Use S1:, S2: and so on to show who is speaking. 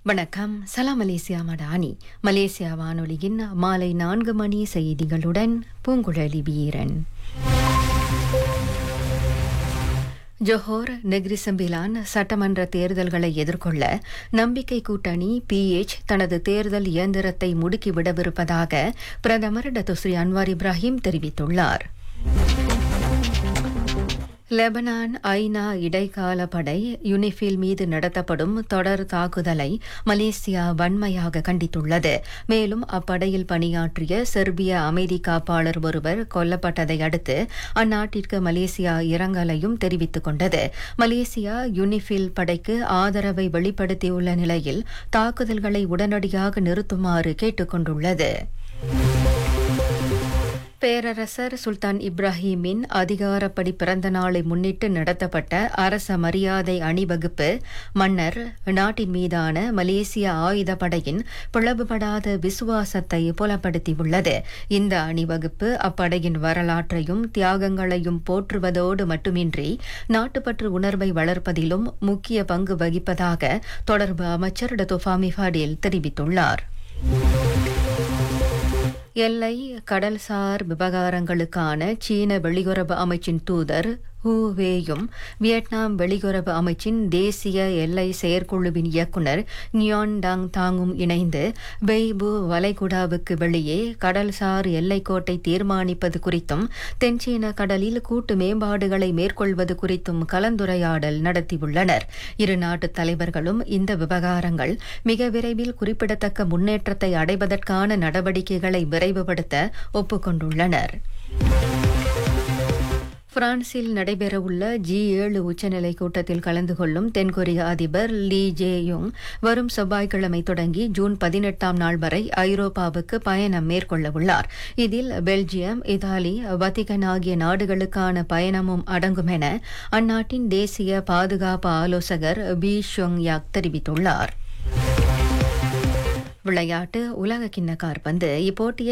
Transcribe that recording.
S1: வணக்கம் சலாம் Malaysia Madani Malaysia வானொலியின் மாலை நான்கு மணி செய்திகளுடன் பூங்குழலி வீரன் ஜொஹோர் நெக்ரிசம்பிலான் சட்டமன்ற தேர்தல்களை எதிர்கொள்ள நம்பிக்கை கூட்டணி பிஎச் தனது தேர்தல் இயந்திரத்தை முடுக்கிவிடவிருப்பதாக பிரதமர் டத்துஸ்ரீ அன்வார் இப்ராஹிம் தெரிவித்துள்ளார் லெபனான் ஐநா இடைக்கால படை யுனிஃபில் மீது நடத்தப்படும் தொடர் தாக்குதலை மலேசியா வன்மையாக கண்டித்துள்ளது மேலும் அப்படையில் பணியாற்றிய செர்பிய அமைதி காப்பாளர் ஒருவர் கொல்லப்பட்டதை அடுத்து அந்நாட்டிற்கு மலேசியா இரங்கலையும் தெரிவித்துக் கொண்டது மலேசியா யுனிஃபில் படைக்கு ஆதரவை வெளிப்படுத்தியுள்ள நிலையில் தாக்குதல்களை உடனடியாக நிறுத்துமாறு கேட்டுக் கொண்டுள்ளது பேரரசர் சுல்தான் இப்ராஹிமின் அதிகாரப்படி பிறந்த நாளை முன்னிட்டு நடத்தப்பட்ட அரச மரியாதை அணிவகுப்பு மன்னர் நாட்டின் மீதான மலேசிய ஆயுதப்படையின் பிளவுபடாத விசுவாசத்தை புலப்படுத்தியுள்ளது இந்த அணிவகுப்பு அப்படையின் வரலாற்றையும் தியாகங்களையும் போற்றுவதோடு மட்டுமின்றி நாட்டுப்பற்று உணர்வை வளர்ப்பதிலும் முக்கிய பங்கு வகிப்பதாக தொடர்பு அமைச்சர் டத்தோஃபாமி ஃபடேல் தெரிவித்துள்ளார் எல்லை கடல்சார் விவகாரங்களுக்கான சீன வெளியுறவு அமைச்சின் தூதர் ஹூவேயும் வியட்நாம் வெளியுறவு அமைச்சின் தேசிய எல்லை செயற்குழுவின் இயக்குநர் நியான் டாங் தாங்கும் இணைந்து பெய்பு வளைகுடாவுக்கு வெளியே கடல்சார் எல்லைக்கோட்டை தீர்மானிப்பது குறித்தும் தென்சீன கடலில் கூட்டு மேம்பாடுகளை மேற்கொள்வது குறித்தும் கலந்துரையாடல் நடத்தியுள்ளனர் இரு நாட்டு தலைவர்களும் இந்த விவகாரங்கள் மிக விரைவில் குறிப்பிடத்தக்க முன்னேற்றத்தை அடைவதற்கான நடவடிக்கைகளை விரைவுபடுத்த ஒப்புக்கொண்டுள்ளனர் பிரான்சில் நடைபெறவுள்ள ஜி ஏழு உச்சநிலை கூட்டத்தில் கலந்து கொள்ளும் தென்கொரிய அதிபர் லீ ஜே யோங் வரும் செவ்வாய்க்கிழமை தொடங்கி ஜூன் பதினெட்டாம் நாள் வரை ஐரோப்பாவுக்கு பயணம் மேற்கொள்ளவுள்ளார் இதில் பெல்ஜியம் இத்தாலி வத்திகன் ஆகிய நாடுகளுக்கான பயணமும் அடங்கும் என அந்நாட்டின் தேசிய பாதுகாப்பு ஆலோசகர் பி ஷொங் யாக் தெரிவித்துள்ளார் விளையாட்டு உலக கிண்ண காற்பந்து இப்போட்டியை